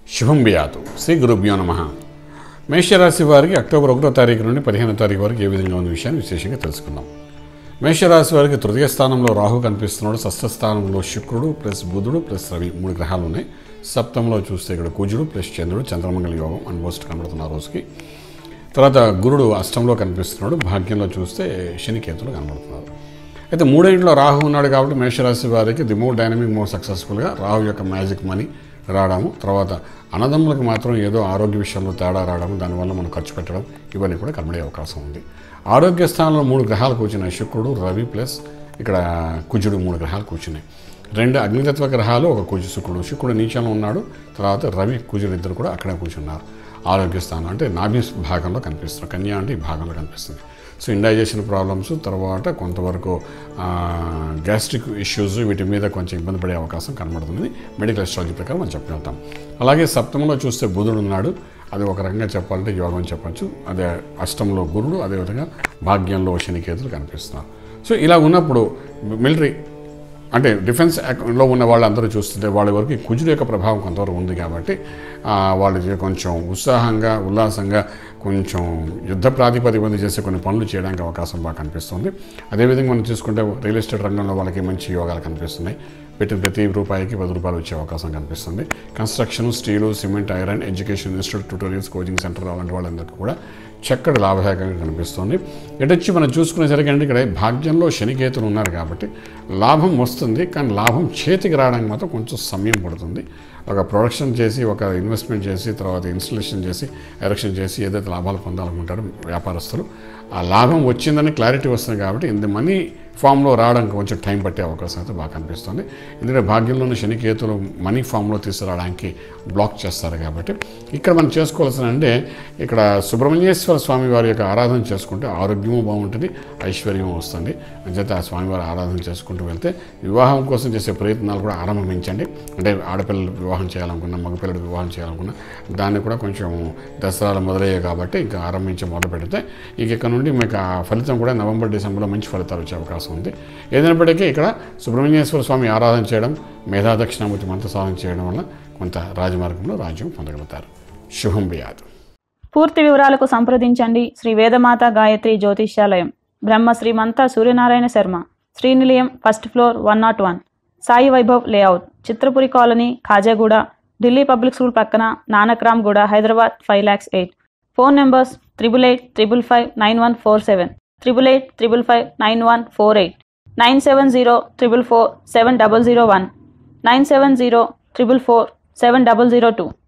శుభం బియాతు శ్రీ గురుభ్యో నమ మేషరాశి వారికి అక్టోబర్ ఒకటో తారీఖు నుండి పదిహేనో తారీఖు వరకు ఏ విధంగా ఉన్న విషయాన్ని విశేషంగా తెలుసుకుందాం మేషరాశి వారికి తృతీయ స్థానంలో రాహు కనిపిస్తున్నాడు షష్ఠ స్థానంలో శుక్రుడు ప్లస్ బుధుడు ప్లస్ రవి మూడు గ్రహాలు ఉన్నాయి సప్తంలో చూస్తే ఇక్కడ కుజుడు ప్లస్ చంద్రుడు చంద్రమంగళ యోగం ఆల్మోస్ట్ కనబడుతున్న ఆ రోజుకి తర్వాత గురుడు అష్టంలో కనిపిస్తున్నాడు భాగ్యంలో చూస్తే శనికేతులు కనబడుతున్నారు అయితే మూడేంట్లో రాహు ఉన్నాడు కాబట్టి మేషరాశి వారికి ది మోర్ డైనమిక్ మోర్ సక్సెస్ఫుల్గా రాహు యొక్క మ్యాజిక్ మనీ రావడము తర్వాత అన్నదమ్ములకు మాత్రం ఏదో ఆరోగ్య విషయంలో తేడా రావడం దానివల్ల మనం ఖర్చు పెట్టడం ఇవన్నీ కూడా కనబడే అవకాశం ఉంది ఆరోగ్య స్థానంలో మూడు గ్రహాలు కూర్చున్నాయి శుక్రుడు రవి ప్లస్ ఇక్కడ కుజుడు మూడు గ్రహాలు కూర్చున్నాయి రెండు అగ్నితత్వ గ్రహాలు ఒక కుజు శుక్రుడు శుక్రుడు నీచంలో ఉన్నాడు తర్వాత రవి కుజుడు ఇద్దరు కూడా అక్కడే కూర్చున్నారు ఆరోగ్య స్థానం అంటే నాభి భాగంలో కనిపిస్తుంది కన్యా అంటే ఈ భాగంలో కనిపిస్తుంది సో ఇండైజెషన్ ప్రాబ్లమ్స్ తర్వాత కొంతవరకు గ్యాస్ట్రిక్ ఇష్యూస్ వీటి మీద కొంచెం ఇబ్బంది పడే అవకాశం కనబడుతుంది మెడికల్ అస్ట్రాలజీ ప్రకారం మనం చెప్పగలుగుతాం అలాగే సప్తమంలో చూస్తే బుధుడు ఉన్నాడు అది ఒక రకంగా చెప్పాలంటే యోగం చెప్పచ్చు అదే అష్టంలో గురుడు అదేవిధంగా భాగ్యంలో శనికేతులు కనిపిస్తున్నారు సో ఇలా ఉన్నప్పుడు మిలిటరీ అంటే డిఫెన్స్ లో ఉన్న వాళ్ళందరూ చూస్తుంటే వాళ్ళ వరకు ఈ కుజుడు యొక్క ప్రభావం కొంతవరకు ఉంది కాబట్టి ఆ, వాళ్ళు కొంచెం ఉత్సాహంగా ఉల్లాసంగా కొంచెం యుద్ధ ప్రాతిపదిక మీద చేసే కొన్ని పనులు చేయడానికి అవకాశం బాగా కనిపిస్తుంది అదేవిధంగా మనం చూసుకుంటే రియల్ ఎస్టేట్ రంగంలో వాళ్ళకి మంచి యోగాలు కనిపిస్తున్నాయి పెట్టిన ప్రతి రూపాయికి పది రూపాయలు వచ్చే అవకాశం కనిపిస్తుంది construction steel cement iron education institute tutorials coaching centre అలాంటి వాళ్ళందరికీ కూడా చక్కటి లాభదాయకంగా కనిపిస్తుంది ఎటొచ్చి మనం చూసుకునేసరికి అంటే ఇక్కడ భాగ్యంలో శనికేతులు ఉన్నారు కాబట్టి లాభం వస్తుంది కానీ లాభం చేతికి రావడానికి మాత్రం కొంచెం సమయం పడుతుంది ఒక ప్రొడక్షన్ చేసి ఒక ఇన్వెస్ట్మెంట్ చేసి తర్వాత ఇన్స్టలేషన్ చేసి ఎరక్షన్ చేసి ఏదైతే లాభాలు పొందాలనుకుంటారో వ్యాపారస్తులు ఆ లాభం వచ్చిందని క్లారిటీ వస్తుంది కాబట్టి ఇంత మనీ ఫామ్లో రావడానికి కొంచెం టైం పట్టే అవకాశం అయితే బాగా కనిపిస్తుంది ఎందుకంటే భాగ్యంలోని శనికేతులు మనీ ఫామ్లో తీసుకురావడానికి బ్లాక్ చేస్తారు కాబట్టి ఇక్కడ మనం చేసుకోవాల్సిన అంటే ఇక్కడ సుబ్రహ్మణ్యేశ్వర స్వామి వారి యొక్క ఆరాధన చేసుకుంటే ఆరోగ్యము బాగుంటుంది ఐశ్వర్యం వస్తుంది అంచేత ఆ స్వామివారి ఆరాధన చేసుకుంటూ వెళ్తే వివాహం కోసం చేసే ప్రయత్నాలు కూడా ఆరంభించండి అంటే ఆడపిల్లలు వివాహం చేయాలనుకున్నా మగపిల్లలు వివాహం చేయాలనుకున్నా దాన్ని కూడా కొంచెం దసరాలు మొదలయ్యాయి కాబట్టి ఇంకా ఆరంభించి మొదలు పెడితే ఇక ఇక్కడ నుండి మీకు ఆ ఫలితం కూడా నవంబర్ డిసెంబర్లో మంచి ఫలితాలు వచ్చే అవకాశం ఉంది ఏదైనప్పటికీ ఇక్కడ సుబ్రహ్మణ్యేశ్వర స్వామి ఆరాధన చేయడం మేధా దక్షిణామూర్తి మంత్ర సాధన చేయడం వల్ల కొంత రాజమార్గంలో రాజ్యం పొందగలుగుతారు శుభం బియాదు పూర్తి వివరాలకు సంప్రదించండి శ్రీ వేదమాత గాయత్రి జ్యోతిష్యాలయం Brahma Srimanta Suryanarayana Sharma Srinilayam first floor one nought one Sai Vaibhav layout Chitrapuri colony Khajaguda Delhi public school పక్కన Nanakramguda Hyderabad five lakhs eight phone numbers triple eight triple five nine one four seven triple eight triple five nine one four eight nine seven zero triple four seven double zero one nine seven zero triple four seven double zero two